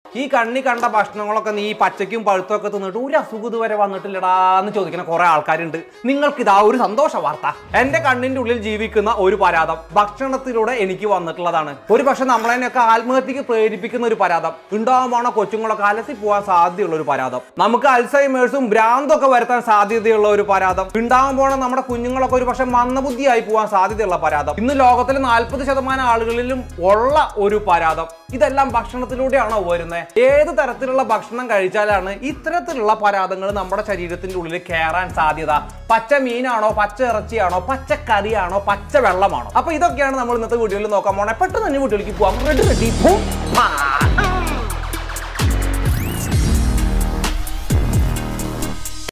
ഈ കണ്ണി കണ്ട ഭക്ഷണങ്ങളൊക്കെ നീ പച്ചയ്ക്കും പഴുത്തൊക്കെ തിന്നിട്ട് ഒരു അസുഖം ഇതുവരെ വന്നിട്ടില്ലടാ എന്ന് ചോദിക്കുന്ന കുറെ ആൾക്കാരുണ്ട് നിങ്ങൾക്ക് ഇതാ ഒരു സന്തോഷ വാർത്ത എന്റെ കണ്ണിന്റെ ഉള്ളിൽ ജീവിക്കുന്ന ഒരു പരാതം ഭക്ഷണത്തിലൂടെ എനിക്ക് വന്നിട്ടുള്ളതാണ് ഒരു പക്ഷെ നമ്മളതിനൊക്കെ ആത്മഹത്യക്ക് പ്രേരിപ്പിക്കുന്ന ഒരു പരാതം ഉണ്ടാവാൻ പോണ കൊച്ചുങ്ങളൊക്കെ അലസി പോകാൻ സാധ്യതയുള്ള ഒരു പരാതം നമുക്ക് അൽസൈമേഴ്സും ഭ്രാന്തൊക്കെ വരുത്താൻ സാധ്യതയുള്ള ഒരു പരാതം ഉണ്ടാവാൻ പോണ നമ്മുടെ കുഞ്ഞുങ്ങളൊക്കെ ഒരു പക്ഷെ മന്ദബുദ്ധിയായി പോകാൻ സാധ്യതയുള്ള പരാതം ഇന്ന് ലോകത്തിലെ നാൽപ്പത് ശതമാനം ആളുകളിലും ഉള്ള ഒരു പരാതം ഇതെല്ലാം ഭക്ഷണത്തിലൂടെയാണോ വരുന്നത് ഏത് തരത്തിലുള്ള ഭക്ഷണം കഴിച്ചാലാണ് ഇത്തരത്തിലുള്ള പരാതങ്ങൾ നമ്മുടെ ശരീരത്തിന്റെ ഉള്ളിൽ കയറാൻ സാധ്യത പച്ച മീനാണോ പച്ച ഇറച്ചിയാണോ പച്ച കറിയാണോ പച്ച വെള്ളമാണോ അപ്പൊ ഇതൊക്കെയാണ് നമ്മൾ ഇന്നത്തെ വീഡിയോയിൽ നോക്കാൻ പോണേ പെട്ടെന്ന് തന്നെ വീട്ടിലേക്ക് പോവാം റെഡി റെഡി